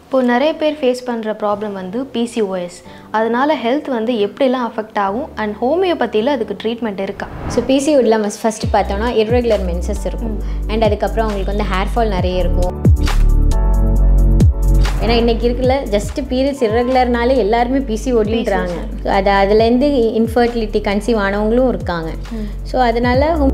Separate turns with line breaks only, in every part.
இப்போ நிறைய பேர் ஃபேஸ் பண்ணுற ப்ராப்ளம் வந்து பிசிஓஎஸ் அதனால ஹெல்த் வந்து எப்படிலாம் அஃபெக்ட் ஆகும் அண்ட் ஹோமியோபதியில் அதுக்கு ட்ரீட்மெண்ட் இருக்கா
ஸோ பிசிஓடியில் நம்ம ஃபஸ்ட்டு பார்த்தோம்னா irregular மென்சஸ் இருக்கும் அண்ட் அதுக்கப்புறம் அவங்களுக்கு வந்து ஹேர் ஃபால் நிறைய இருக்கும் ஏன்னா இன்னைக்கு இருக்குல்ல ஜஸ்ட் பீரியட்ஸ் irregularனாலே எல்லாருமே பிசிஓடின்றாங்க ஸோ அது அதுலேருந்து இன்ஃபர்டிலிட்டி கன்சீவ் ஆனவங்களும் இருக்காங்க ஸோ அதனால home-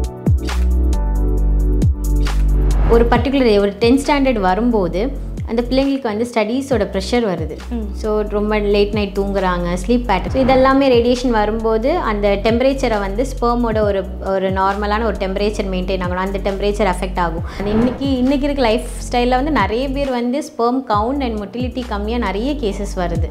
ஒரு பர்டிகுலர் ஒரு டென்த் ஸ்டாண்டர்ட் வரும்போது அந்த பிள்ளைங்களுக்கு வந்து ஸ்டடீஸோட ப்ரெஷர் வருது ஸோ ரொம்ப லேட் நைட் தூங்குறாங்க ஸ்லீப் பேட்டர்ன் ஸோ இதெல்லாமே ரேடியேஷன் வரும்போது அந்த டெம்பரேச்சரை வந்து ஸ்பெர்மோட ஒரு ஒரு நார்மலான ஒரு டெம்பரேச்சர் மெயின்டைன் ஆகணும் அந்த டெம்பரேச்சர் அஃபெக்ட் ஆகும் அது இன்னைக்கு இன்னைக்கு இருக்க லைஃப் ஸ்டைலில் வந்து நிறைய பேர் வந்து ஸ்பெர்ம் கவுண்ட் அண்ட் மொட்டிலிட்டி கம்மியாக நிறைய கேசஸ் வருது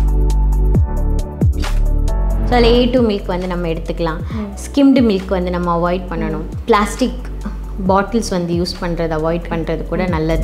ஸோ அதில் ஏ டூ மில்க் வந்து நம்ம எடுத்துக்கலாம் ஸ்கிம்டு மில்க் வந்து நம்ம அவாய்ட் பண்ணணும் பிளாஸ்டிக் பாட்டில்ஸ் வந்து யூஸ் பண்ணுறது அவாய்ட் பண்ணுறது கூட நல்லது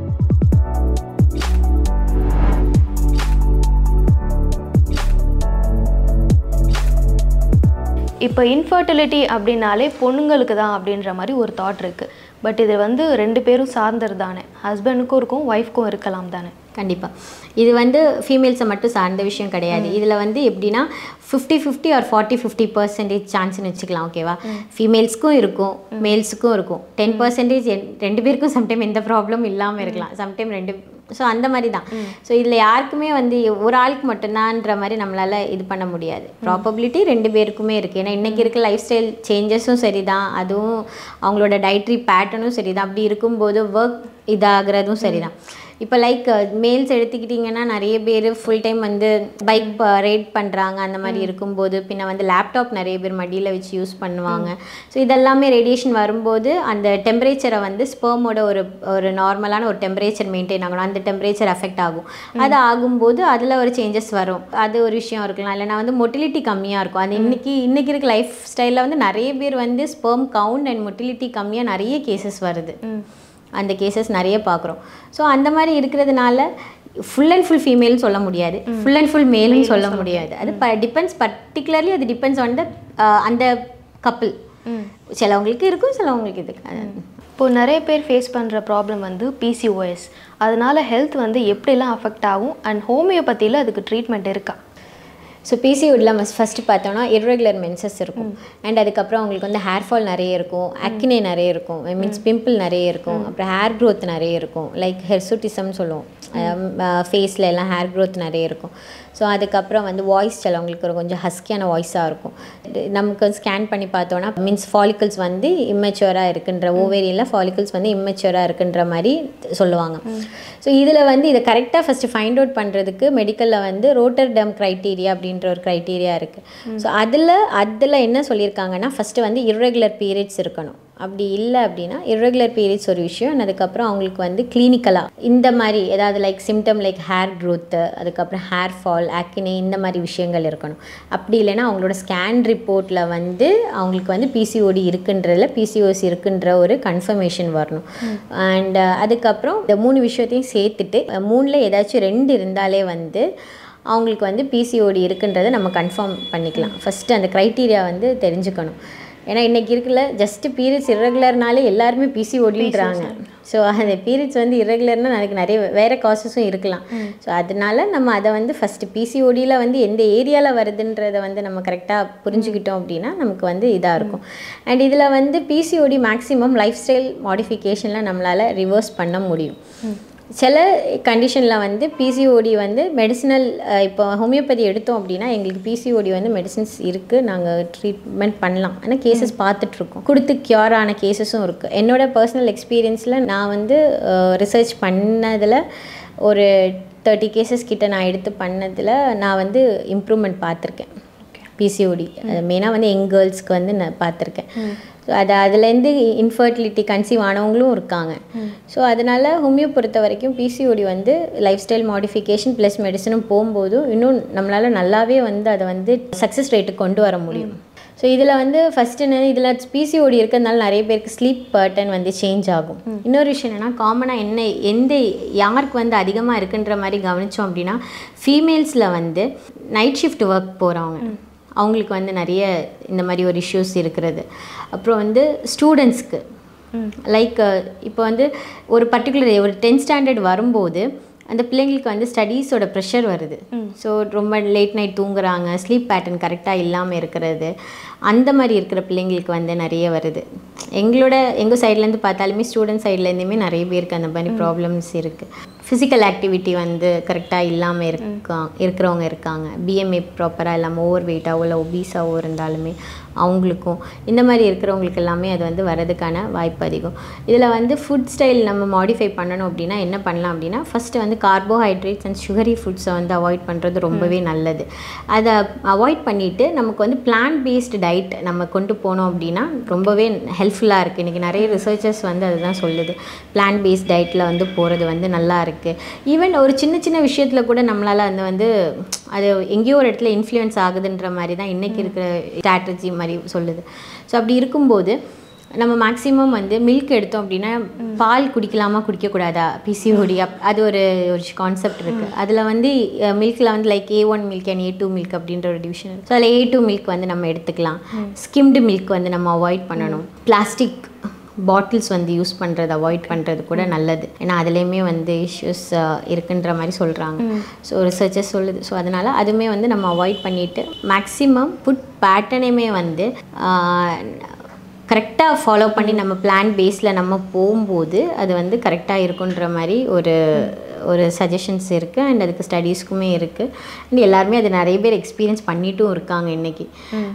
இப்போ இன்ஃபர்டிலிட்டி அப்படின்னாலே பொண்ணுங்களுக்கு தான் அப்படின்ற மாதிரி ஒரு தாட் இருக்குது பட் இது வந்து ரெண்டு பேரும் சார்ந்தது தானே ஹஸ்பண்டுக்கும் இருக்கும் ஒய்ஃப்க்கும் இருக்கலாம் தானே
கண்டிப்பாக இது வந்து ஃபீமேல்ஸை மட்டும் சார்ந்த விஷயம் கிடையாது இதில் வந்து எப்படின்னா fifty fifty or forty fifty percentage சான்ஸ்னு வச்சுக்கலாம் ஓகேவா ஃபீமேல்ஸ்க்கும் இருக்கும் மேல்ஸுக்கும் இருக்கும் டென் பர்சன்டேஜ் ரெண்டு பேருக்கும் சம்டைம் எந்த ப்ராப்ளமும் இல்லாமல் இருக்கலாம் சம்டைம் ரெண்டு ஸோ அந்த மாதிரி தான் ஸோ இதில் யாருக்குமே வந்து ஒரு ஆளுக்கு மட்டும்தான்ற மாதிரி நம்மளால் இது பண்ண முடியாது ப்ராபபிலிட்டி ரெண்டு பேருக்குமே இருக்குது ஏன்னா இன்றைக்கி இருக்க லைஃப் ஸ்டைல் சேஞ்சஸும் சரி தான் அதுவும் அவங்களோட டயட்ரி பேட்டர்னும் சரி தான் அப்படி இருக்கும்போது ஒர்க் இதாகிறதும் சரி தான் இப்போ லைக் மேல்ஸ் எடுத்துக்கிட்டிங்கன்னா நிறைய பேர் ஃபுல் டைம் வந்து பைக் ரைட் பண்ணுறாங்க அந்த மாதிரி இருக்கும்போது பின்ன வந்து லேப்டாப் நிறைய பேர் மடியில் வச்சு யூஸ் பண்ணுவாங்க ஸோ இதெல்லாமே ரேடியேஷன் வரும்போது அந்த டெம்பரேச்சரை வந்து ஸ்பெர்மோட ஒரு ஒரு நார்மலான ஒரு டெம்பரேச்சர் மெயின்டைன் ஆகணும் அந்த டெம்பரேச்சர் அஃபெக்ட் ஆகும் அது ஆகும்போது அதில் ஒரு சேஞ்சஸ் வரும் அது ஒரு விஷயம் இருக்கலாம் இல்லைனா வந்து மொட்டிலிட்டி கம்மியாக இருக்கும் அது இன்னைக்கு இன்னைக்கு இருக்க லைஃப் ஸ்டைலில் வந்து நிறைய பேர் வந்து ஸ்பெர்ம் கவுண்ட் அண்ட் மொட்டிலிட்டி கம்மியாக நிறைய கேசஸ் வருது அந்த கேசஸ் நிறைய பார்க்குறோம் ஸோ அந்த மாதிரி இருக்கிறதுனால ஃபுல் அண்ட் ஃபுல் ஃபீமேல்னு சொல்ல முடியாது ஃபுல் அண்ட் ஃபுல் மேல்னு சொல்ல முடியாது அது ப டிபெண்ட்ஸ் பர்டிகுலர்லி அது டிபெண்ட்ஸ் ஆன் த அந்த கப்பிள் சிலவங்களுக்கு இருக்கும் சிலவங்களுக்கு இது
இப்போ நிறைய பேர் ஃபேஸ் பண்ணுற ப்ராப்ளம் வந்து பிசிஓஎஸ் அதனால ஹெல்த் வந்து எப்படிலாம் அஃபெக்ட் ஆகும் அண்ட் ஹோமியோபதியில் அதுக்கு ட்ரீட்மெண்ட் இருக்கா
ஸோ பிசிஓடியில் நம்ம ஃபஸ்ட்டு பார்த்தோம்னா irregular மென்சஸ் இருக்கும் அண்ட் அதுக்கப்புறம் அவங்களுக்கு வந்து ஹேர் ஃபால் நிறைய இருக்கும் அக்னே நிறைய இருக்கும் ஐ மீன்ஸ் பிம்பிள் நிறைய இருக்கும் அப்புறம் ஹேர் growth நிறைய இருக்கும் லைக் ஹெர்சுட்டிசம்னு சொல்லுவோம் ஃபேஸில் எல்லாம் ஹேர் growth நிறைய இருக்கும் ஸோ அதுக்கப்புறம் வந்து வாய்ஸ் சிலவங்களுக்கு ஒரு கொஞ்சம் ஹஸ்கியான வாய்ஸாக இருக்கும் இது நமக்கு ஸ்கேன் பண்ணி பார்த்தோன்னா மீன்ஸ் ஃபாலிகல்ஸ் வந்து இம்மெச்சுவராக இருக்குன்ற ஓவேரியனில் ஃபாலிகல்ஸ் வந்து இம்மெச்சுவராக இருக்குன்ற மாதிரி சொல்லுவாங்க ஸோ இதில் வந்து இதை கரெக்டாக ஃபஸ்ட்டு ஃபைண்ட் அவுட் பண்ணுறதுக்கு மெடிக்கலில் வந்து ரோட்டர் டம் க்ரைட்டீரியா அப்படின்ற ஒரு க்ரைட்டீரியா இருக்குது ஸோ அதில் அதில் என்ன சொல்லியிருக்காங்கன்னா ஃபஸ்ட்டு வந்து irregular பீரியட்ஸ் இருக்கணும் அப்படி இல்லை அப்படின்னா irregular பீரியட்ஸ் ஒரு விஷயம் and அதுக்கப்புறம் அவங்களுக்கு வந்து கிளினிக்கலாக இந்த மாதிரி ஏதாவது like symptom like hair growth அதுக்கப்புறம் ஹேர் ஃபால் ஆக்கினே இந்த மாதிரி விஷயங்கள் இருக்கணும் அப்படி இல்லைன்னா அவங்களோட ஸ்கேன் ரிப்போர்ட்டில் வந்து அவங்களுக்கு வந்து பிசிஓடி இருக்குன்றதுல பிசிஓசி இருக்குன்ற ஒரு கன்ஃபர்மேஷன் வரணும் அண்ட் அதுக்கப்புறம் இந்த மூணு விஷயத்தையும் சேர்த்துட்டு அஹ், மூணில் ஏதாச்சும் ரெண்டு இருந்தாலே வந்து அவங்களுக்கு வந்து பிசிஓடி இருக்குன்றதை நம்ம கன்ஃபார்ம் பண்ணிக்கலாம் ஃபஸ்ட்டு அந்த க்ரைட்டீரியா வந்து தெரிஞ்சுக்கணும் ஏன்னா இன்றைக்கி இருக்குல்ல ஜஸ்ட் பீரியட்ஸ் irregularனாலே எல்லாருமே பிசிஓடின்றாங்க ஸோ அந்த பீரியட்ஸ் வந்து irregularனா அதுக்கு நிறைய வேறு காசஸும் இருக்கலாம் ஸோ அதனால நம்ம அதை வந்து ஃபஸ்ட்டு பிசிஓடியில் வந்து எந்த ஏரியாவில் வருதுன்றதை வந்து நம்ம கரெக்டாக புரிஞ்சுக்கிட்டோம் அப்படின்னா நமக்கு வந்து இதாக இருக்கும் அண்ட் இதில் வந்து பிசிஓடி மேக்ஸிமம் லைஃப் ஸ்டைல் மாடிஃபிகேஷனில் நம்மளால் ரிவர்ஸ் பண்ண முடியும் சில கண்டிஷனில் வந்து பிசிஓடி வந்து மெடிசினல் இப்போ ஹோமியோபதி எடுத்தோம் அப்படின்னா எங்களுக்கு பிசிஓடி வந்து மெடிசின்ஸ் இருக்குது நாங்கள் ட்ரீட்மெண்ட் பண்ணலாம் ஆனால் கேசஸ் பார்த்துட்ருக்கோம் கொடுத்து க்யூர் ஆன கேசஸும் இருக்குது என்னோட பர்சனல் எக்ஸ்பீரியன்ஸில் நான் வந்து ரிசர்ச் பண்ணதில் ஒரு தேர்ட்டி கேசஸ் கிட்ட நான் எடுத்து பண்ணதில் நான் வந்து இம்ப்ரூவ்மெண்ட் பார்த்துருக்கேன் பிசிஓடி அது மெயினாக வந்து யங் கேர்ள்ஸ்க்கு வந்து நான் பார்த்துருக்கேன் ஸோ அது அதுலேருந்து இன்ஃபர்டிலிட்டி கன்சீவ் ஆனவங்களும் இருக்காங்க ஸோ அதனால் ஹோமியோ பொறுத்த வரைக்கும் பிசிஓடி வந்து லைஃப் ஸ்டைல் மாடிஃபிகேஷன் ப்ளஸ் மெடிசனும் போகும்போதும் இன்னும் நம்மளால் நல்லாவே வந்து அதை வந்து சக்ஸஸ் ரேட்டுக்கு கொண்டு வர முடியும் ஸோ இதில் வந்து ஃபஸ்ட்டு என்ன இதில் பிசிஓடி இருக்கிறதுனால நிறைய பேருக்கு ஸ்லீப் பேட்டர்ன் வந்து சேஞ்ச் ஆகும் இன்னொரு விஷயம் என்னென்னா காமனாக என்ன எந்த யாருக்கு வந்து அதிகமாக இருக்குன்ற மாதிரி கவனித்தோம் அப்படின்னா ஃபீமேல்ஸில் வந்து நைட் ஷிஃப்ட் ஒர்க் போகிறவங்க அவங்களுக்கு வந்து நிறைய இந்த மாதிரி ஒரு இஷ்யூஸ் இருக்கிறது அப்புறம் வந்து ஸ்டூடெண்ட்ஸ்க்கு லைக் இப்போ வந்து ஒரு பர்டிகுலர் ஒரு டென்த் ஸ்டாண்டர்ட் வரும்போது அந்த பிள்ளைங்களுக்கு வந்து ஸ்டடீஸோட ப்ரெஷர் வருது ஸோ ரொம்ப லேட் நைட் தூங்குறாங்க ஸ்லீப் பேட்டர்ன் கரெக்டாக இல்லாமல் இருக்கிறது அந்த மாதிரி இருக்கிற பிள்ளைங்களுக்கு வந்து நிறைய வருது எங்களோட எங்கள் சைட்லேருந்து பார்த்தாலுமே ஸ்டூடெண்ட் சைட்லேருந்துமே நிறைய பேருக்கு அந்த மாதிரி ப்ராப்ளம்ஸ் இருக்குது ஃபிசிக்கல் ஆக்டிவிட்டி வந்து கரெக்டாக இல்லாமல் இருக்கா இருக்கிறவங்க இருக்காங்க பிஎம்ஏ ப்ராப்பராக இல்லாமல் ஓவர் வெயிட்டாவோ இல்லை ஒபீஸாவோ இருந்தாலுமே அவங்களுக்கும் இந்த மாதிரி இருக்கிறவங்களுக்கு எல்லாமே அது வந்து வரதுக்கான வாய்ப்பு அதிகம் இதில் வந்து ஃபுட் ஸ்டைல் நம்ம மாடிஃபை பண்ணணும் அப்படின்னா என்ன பண்ணலாம் அப்படின்னா ஃபஸ்ட்டு வந்து கார்போஹைட்ரேட்ஸ் அண்ட் சுகரி ஃபுட்ஸை வந்து அவாய்ட் பண்ணுறது ரொம்பவே நல்லது அதை அவாய்ட் பண்ணிவிட்டு நமக்கு வந்து பிளான் பேஸ்டு டயட் நம்ம கொண்டு போனோம் அப்படின்னா ரொம்பவே ஹெல்ப்ஃபுல்லாக இருக்குது இன்றைக்கி நிறைய ரிசர்ச்சர்ஸ் வந்து அதுதான் சொல்லுது பிளான் பேஸ்ட் டயட்டில் வந்து போகிறது வந்து நல்லா இருக்குது ஈவன் ஒரு சின்ன சின்ன விஷயத்தில் கூட நம்மளால் அந்த வந்து அது எங்கேயோ ஒரு இடத்துல இன்ஃப்ளூயன்ஸ் ஆகுதுன்ற மாதிரி தான் இன்றைக்கி இருக்கிற ஸ்ட்ராட்டஜி மாதிரி சொல்லுது ஸோ அப்படி இருக்கும்போது நம்ம மேக்ஸிமம் வந்து மில்க் எடுத்தோம் அப்படின்னா பால் குடிக்கலாமா குடிக்கக்கூடாதா பிசிஓடி அப் அது ஒரு ஒரு கான்செப்ட் இருக்குது அதில் வந்து மில்கில் வந்து like A one milk and A two milk அப்படின்ற ஒரு டிவிஷன் ஸோ அதில் ஏ டூ மில்க் வந்து நம்ம எடுத்துக்கலாம் ஸ்கிம்டு மில்க் வந்து நம்ம அவாய்ட் பண்ணணும் பிளாஸ்டிக் பாட்டில்ஸ் வந்து யூஸ் பண்ணுறது அவாய்ட் பண்ணுறது கூட நல்லது ஏன்னா அதுலேயுமே வந்து இஷ்யூஸ் இருக்குன்ற மாதிரி சொல்கிறாங்க ஸோ ரிசர்ச்சஸ் சொல்லுது ஸோ அதனால் அதுவுமே வந்து நம்ம அவாய்ட் பண்ணிவிட்டு மேக்ஸிமம் ஃபுட் பேட்டர்னையுமே வந்து கரெக்டாக ஃபாலோ பண்ணி நம்ம பிளான் பேஸில் நம்ம போகும்போது அது வந்து கரெக்டாக இருக்குன்ற மாதிரி ஒரு ஒரு சஜஷன்ஸ் இருக்குது அண்ட் அதுக்கு ஸ்டடீஸ்க்குமே இருக்குது அண்ட் எல்லாருமே அது நிறைய பேர் எக்ஸ்பீரியன்ஸ் பண்ணிட்டும் இருக்காங்க இன்றைக்கி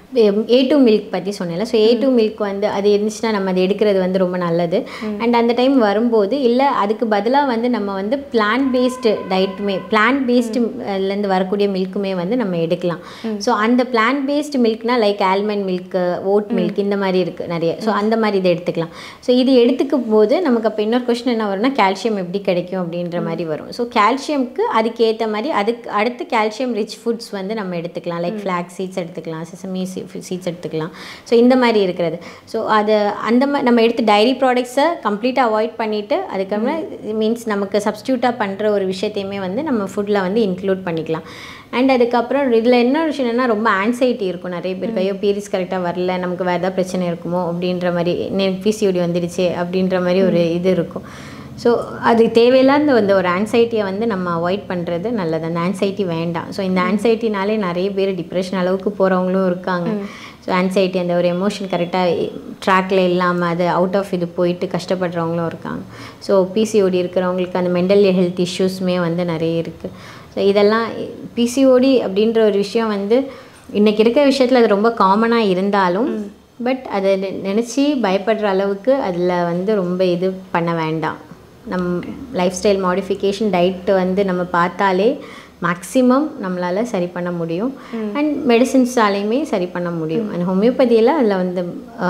ஏ டூ மில்க் பற்றி சொன்னேன்ல ஸோ ஏ டூ மில்க் வந்து அது இருந்துச்சுன்னா நம்ம அதை எடுக்கிறது வந்து ரொம்ப நல்லது அண்ட் அந்த டைம் வரும்போது இல்லை அதுக்கு பதிலாக வந்து நம்ம வந்து பிளான் பேஸ்டு டயட்டுமே பிளான் பேஸ்டுலேருந்து வரக்கூடிய மில்க்குமே வந்து நம்ம எடுக்கலாம் ஸோ அந்த பிளான் பேஸ்டு மில்க்னா like almond milk oat milk இந்த மாதிரி இருக்குது நிறைய ஸோ அந்த மாதிரி இதை எடுத்துக்கலாம் ஸோ இது எடுத்துக்கும் போது நமக்கு அப்போ இன்னொரு கொஸ்டின் என்ன வரும்னா கால்சியம் எப்படி கிடைக்கும் அப்படின்ற மாதிரி வரும் ஸோ கால்சியம்க்கு அதுக்கேற்ற மாதிரி அதுக்கு அடுத்து கால்சியம் ரிச் ஃபுட்ஸ் வந்து நம்ம எடுத்துக்கலாம் லைக் ஃப்ளாக் சீட்ஸ் எடுத்துக்கலாம் செசமி சீட்ஸ் எடுத்துக்கலாம் ஸோ இந்த மாதிரி இருக்கிறது ஸோ அது அந்த மாதிரி நம்ம எடுத்து டைரி ப்ராடக்ட்ஸை கம்ப்ளீட்டாக அவாய்ட் பண்ணிவிட்டு அதுக்கப்புறம் மீன்ஸ் நமக்கு சப்ஸ்டியூட்டாக பண்ணுற ஒரு விஷயத்தையுமே வந்து நம்ம ஃபுட்டில் வந்து இன்க்ளூட் பண்ணிக்கலாம் அண்ட் அதுக்கப்புறம் இதில் என்ன ஒரு விஷயம் என்னன்னா ரொம்ப ஆன்சைட்டி இருக்கும் நிறைய பேருக்கு ஐயோ பீரியட்ஸ் கரெக்டாக வரல நமக்கு வேறு ஏதாவது பிரச்சனை இருக்குமோ அப்படின்ற மாதிரி பிசிஓடி வந்துடுச்சு அப்படின்ற மாதிரி ஒரு இது இருக்கும் ஸோ அது தேவையில்லாத அந்த ஒரு ஆன்சைட்டியை வந்து நம்ம அவாய்ட் பண்ணுறது நல்லது அந்த ஆன்சைட்டி வேண்டாம் ஸோ இந்த ஆன்சைட்டினாலே நிறைய பேர் டிப்ரெஷன் அளவுக்கு போகிறவங்களும் இருக்காங்க ஸோ ஆன்சைட்டி அந்த ஒரு எமோஷன் கரெக்டாக ட்ராக்கில் இல்லாமல் அது அவுட் ஆஃப் இது போயிட்டு கஷ்டப்படுறவங்களும் இருக்காங்க ஸோ பிசிஓடி இருக்கிறவங்களுக்கு அந்த மென்டல் ஹெல்த் இஷ்யூஸுமே வந்து நிறைய இருக்குது ஸோ இதெல்லாம் பிசிஓடி அப்படின்ற ஒரு விஷயம் வந்து இன்றைக்கி இருக்கிற விஷயத்தில் அது ரொம்ப காமனாக இருந்தாலும் பட் அதை நினச்சி பயப்படுற அளவுக்கு அதில் வந்து ரொம்ப இது பண்ண வேண்டாம் நம் லைஃப் ஸ்டைல் மாடிஃபிகேஷன் டயட்டு வந்து நம்ம பார்த்தாலே மேக்ஸிமம் நம்மளால் சரி பண்ண முடியும் அண்ட் மெடிசின்ஸாலேயுமே சரி பண்ண முடியும் அண்ட் ஹோமியோபதியில் அதில் வந்து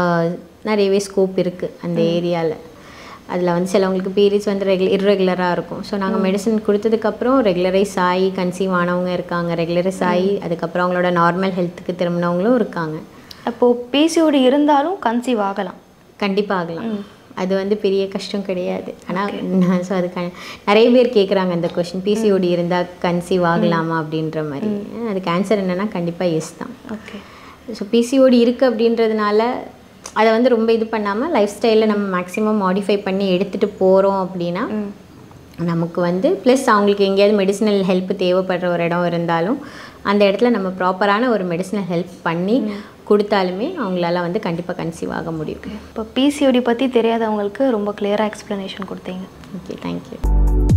நிறையவே ஸ்கோப் இருக்குது அந்த ஏரியாவில் அதில் வந்து சிலவங்களுக்கு பீரியட்ஸ் வந்து ரெகுல இர்ரெகுலராக இருக்கும் ஸோ நாங்கள் மெடிசன் கொடுத்ததுக்கப்புறம் ரெகுலரைஸ் ஆகி கன்சீவ் ஆனவங்க இருக்காங்க ரெகுலரைஸ் ஆகி அதுக்கப்புறம் அவங்களோட நார்மல் ஹெல்த்துக்கு திரும்பினவங்களும் இருக்காங்க
அப்போது பிசிஓடி இருந்தாலும் கன்சீவ் ஆகலாம்
கண்டிப்பாக ஆகலாம் அது வந்து பெரிய கஷ்டம் கிடையாது ஆனால் நான் ஸோ அதுக்கான நிறைய பேர் கேட்குறாங்க இந்த கொஷின் பிசிஓடி இருந்தால் கன்சீவ் ஆகலாமா அப்படின்ற மாதிரி அதுக்கு ஆன்சர் என்னென்னா கண்டிப்பாக எஸ் தான்
ஓகே
ஸோ பிசிஓடி இருக்குது அப்படின்றதுனால அதை வந்து ரொம்ப இது பண்ணாமல் லைஃப் ஸ்டைலில் நம்ம மேக்ஸிமம் மாடிஃபை பண்ணி எடுத்துகிட்டு போகிறோம் அப்படின்னா நமக்கு வந்து ப்ளஸ் அவங்களுக்கு எங்கேயாவது மெடிசினல் ஹெல்ப் தேவைப்படுற ஒரு இடம் இருந்தாலும் அந்த இடத்துல நம்ம ப்ராப்பரான ஒரு மெடிசினல் ஹெல்ப் பண்ணி கொடுத்தாலுமே அவங்களால வந்து கண்டிப்பாக கன்சீவ் ஆக முடியும்
இப்போ பிசிஓடி பற்றி தெரியாதவங்களுக்கு ரொம்ப கிளியராக எக்ஸ்ப்ளனேஷன் கொடுத்தீங்க
ஓகே தேங்க்யூ